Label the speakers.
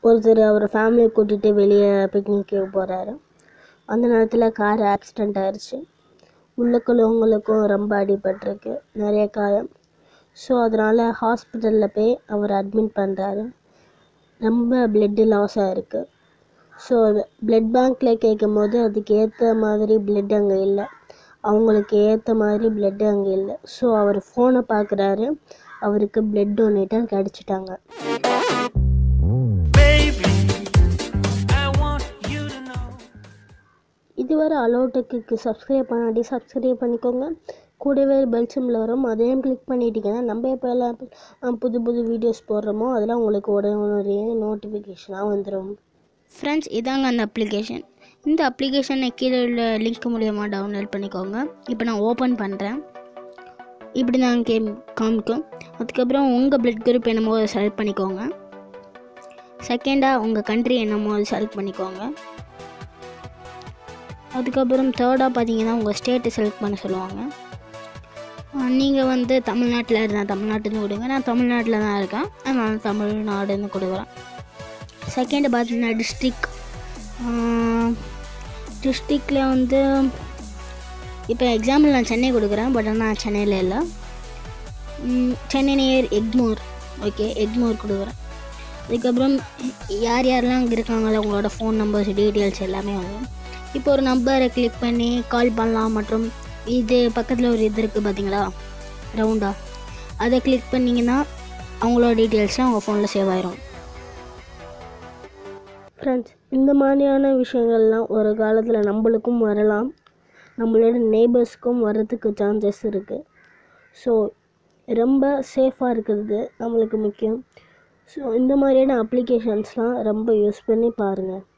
Speaker 1: ஒருத்தர் அவர் ஃபேமிலியை கூட்டிகிட்டு வெளியே பிக்னிக்கு போகிறாரு அந்த நேரத்தில் கார் ஆக்சிடெண்ட் ஆயிடுச்சு உள்ளுக்குள்ளவங்களுக்கும் ரொம்ப அடிபட்டிருக்கு நிறைய காயம் ஸோ அதனால் ஹாஸ்பிட்டலில் போய் அவர் அட்மிட் பண்ணுறாரு ரொம்ப பிளட்டு லாஸ் ஆகிருக்கு ஸோ பிளட் பேங்க்கில் கேட்கும் போது அதுக்கு ஏற்ற மாதிரி பிளட் அங்கே இல்லை அவங்களுக்கு ஏற்ற மாதிரி பிளட்டு அங்கே இல்லை ஸோ அவர் ஃபோனை பார்க்குறாரு அவருக்கு பிளட் டொனேட்டர் கிடச்சிட்டாங்க
Speaker 2: Baby, I want you to know.
Speaker 1: இதுவரை அலோடெக்கு சப்ஸ்கிரைப் பண்ணாட்டி சப்ஸ்கிரைப் பண்ணிக்கோங்க கூடவே பெல் சிம்பிள் வரும் அதையும் கிளிக் பண்ணிட்டீங்கன்னா நம்ம எப்போ எல்லாம் அஹ், புது புது வீடியோஸ் போடுறோமோ அதெல்லாம் உங்களுக்கு உடனே உடனே நோட்டிஃபிகேஷனாக வந்துடும்
Speaker 3: ஃப்ரெண்ட்ஸ் இதாங்க அந்த அப்ளிகேஷன் இந்த அப்ளிகேஷனை கீழே உள்ள லிங்க் மூலியமாக டவுன்லோட் பண்ணிக்கோங்க இப்போ நான் ஓப்பன் பண்ணுறேன் இப்படி தான் கேம் காமிக்கும் அதுக்கப்புறம் உங்கள் பிளட் குரூப் என்னமோ அதை செலக்ட் பண்ணிக்கோங்க செகண்டாக உங்கள் கண்ட்ரி என்னமோ அதை செலக்ட் பண்ணிக்கோங்க அதுக்கப்புறம் தேர்டாக பார்த்தீங்கன்னா உங்கள் ஸ்டேட்டை செலக்ட் பண்ண சொல்லுவாங்க நீங்கள் வந்து தமிழ்நாட்டில் இருந்தால் தமிழ்நாட்டுன்னு கொடுங்க நான் தமிழ்நாட்டில் தான் இருக்கேன் அதனால தமிழ்நாடுன்னு கொடுக்குறேன் செகண்டு பார்த்தீங்கன்னா டிஸ்ட்ரிக் டிஸ்ட்ரிக்டில் வந்து இப்போ எக்ஸாம்பிள் நான் சென்னை கொடுக்குறேன் பட் ஆனால் நான் சென்னையில் இல்லை ம், சென்னை நியர் எக்மோர் ஓகே எக்மோர் கொடுக்குறேன் அதுக்கப்புறம் யார் யாரெல்லாம் அங்கே இருக்காங்களோ அவங்களோட ஃபோன் நம்பர்ஸ் டீட்டெயில்ஸ் எல்லாமே வரும் இப்போ ஒரு நம்பரை கிளிக் பண்ணி கால் பண்ணலாம் மற்றும் இது பக்கத்தில் ஒரு இது இருக்குது பார்த்தீங்களா ரவுண்டாக அதை கிளிக் பண்ணிங்கன்னா அவங்களோட டீட்டெயில்ஸ்லாம் அவங்க ஃபோனில் சேவ் ஆயிரும்
Speaker 1: ஃப்ரெண்ட்ஸ் இந்த மாதிரியான விஷயங்கள்லாம் ஒரு காலத்தில் நம்மளுக்கும் வரலாம் நம்மளோட நெய்பர்ஸ்க்கும் வர்றதுக்கு சான்சஸ் இருக்குது ஸோ ரொம்ப சேஃபாக இருக்கிறது நம்மளுக்கு முக்கியம் ஸோ இந்த மாதிரியான அப்ளிகேஷன்ஸ்லாம் ரொம்ப யூஸ் பண்ணி பாருங்கள்